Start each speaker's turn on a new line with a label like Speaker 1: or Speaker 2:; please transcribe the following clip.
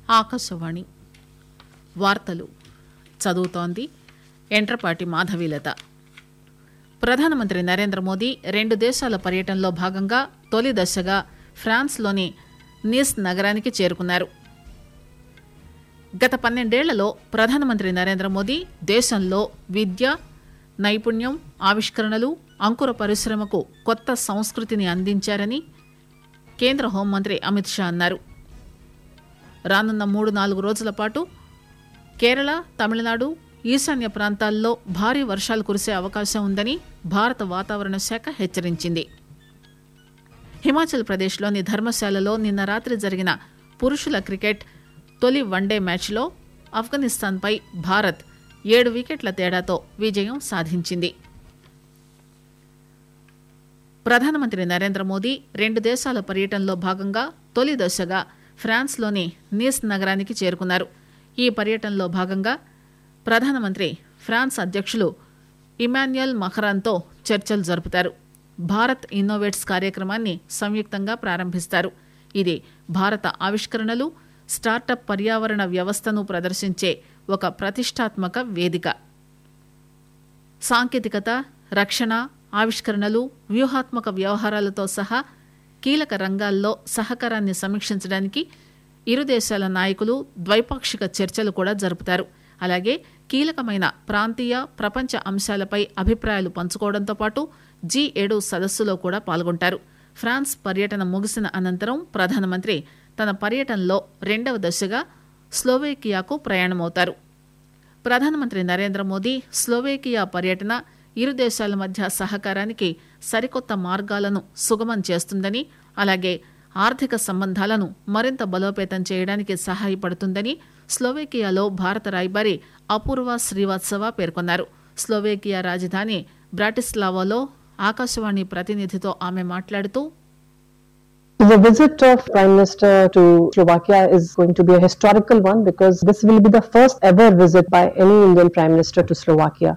Speaker 1: ఆకాశవాణి వార్తలు చదువుతోంది ఎంట్రపాటి మాధవీలత ప్రధానమంత్రి నరేంద్ర మోదీ రెండు దేశాల పర్యటనలో భాగంగా తొలి దశగా ఫ్రాన్స్లోని నీస్ నగరానికి చేరుకున్నారు గత పన్నెండేళ్లలో ప్రధానమంత్రి నరేంద్ర మోదీ దేశంలో విద్య నైపుణ్యం ఆవిష్కరణలు అంకుర పరిశ్రమకు కొత్త సంస్కృతిని అందించారని కేంద్ర హోంమంత్రి అమిత్ షా అన్నారు రానున్న మూడు నాలుగు రోజుల పాటు కేరళ తమిళనాడు ఈశాన్య ప్రాంతాల్లో భారీ వర్షాలు కురిసే అవకాశం ఉందని భారత వాతావరణ శాఖ హెచ్చరించింది హిమాచల్ ప్రదేశ్లోని ధర్మశాలలో నిన్న రాత్రి జరిగిన పురుషుల క్రికెట్ తొలి వన్డే మ్యాచ్లో ఆఫ్ఘనిస్తాన్పై భారత్ ఏడు వికెట్ల తేడాతో విజయం సాధించింది ప్రధానమంత్రి నరేంద్ర మోదీ రెండు దేశాల పర్యటనలో భాగంగా తొలి దశగా ఫ్రాన్స్లోని నీస్ నగరానికి చేరుకున్నారు ఈ పర్యటనలో భాగంగా ప్రధానమంత్రి ఫ్రాన్స్ అధ్యక్షులు ఇమాన్యుయల్ మఖరాన్తో చర్చలు జరుపుతారు భారత్ ఇన్నోవేట్స్ కార్యక్రమాన్ని సంయుక్తంగా ప్రారంభిస్తారు ఇది భారత ఆవిష్కరణలు స్టార్టప్ పర్యావరణ వ్యవస్థను ప్రదర్శించే ఒక ప్రతిష్టాత్మక వేదిక సాంకేతికత రక్షణ ఆవిష్కరణలు వ్యూహాత్మక వ్యవహారాలతో సహా కీలక రంగాల్లో సహకారాన్ని సమీక్షించడానికి ఇరు దేశాల నాయకులు ద్వైపాక్షిక చర్చలు కూడా జరుపుతారు అలాగే కీలకమైన ప్రాంతీయ ప్రపంచ అంశాలపై అభిప్రాయాలు పంచుకోవడంతో పాటు జీ ఏడు సదస్సులో కూడా పాల్గొంటారు ఫ్రాన్స్ పర్యటన ముగిసిన అనంతరం ప్రధానమంత్రి తన పర్యటనలో రెండవ దశగా స్లోవేకియాకు ప్రయాణమవుతారు ప్రధానమంత్రి నరేంద్ర మోదీ స్లోవేకియా పర్యటన ఇరు దేశాల మధ్య సహకారానికి సరికొత్త మార్గాలను సుగమం చేస్తుందని అలాగే ఆర్థిక సంబంధాలను మరింత బలోపేతం చేయడానికి సహాయపడుతుందని స్లోవేకియాలో భారత రాయబారి అపూర్వ శ్రీవాత్సవ పేర్కొన్నారు స్లోవేకియా రాజధాని బ్రాటిస్లావాలో ఆకాశవాణి ప్రతినిధితో ఆమె మాట్లాడుతూ
Speaker 2: The visit of Prime Minister to Slovakia is going to be a historical one because this will be the first ever visit by any Indian Prime Minister to Slovakia.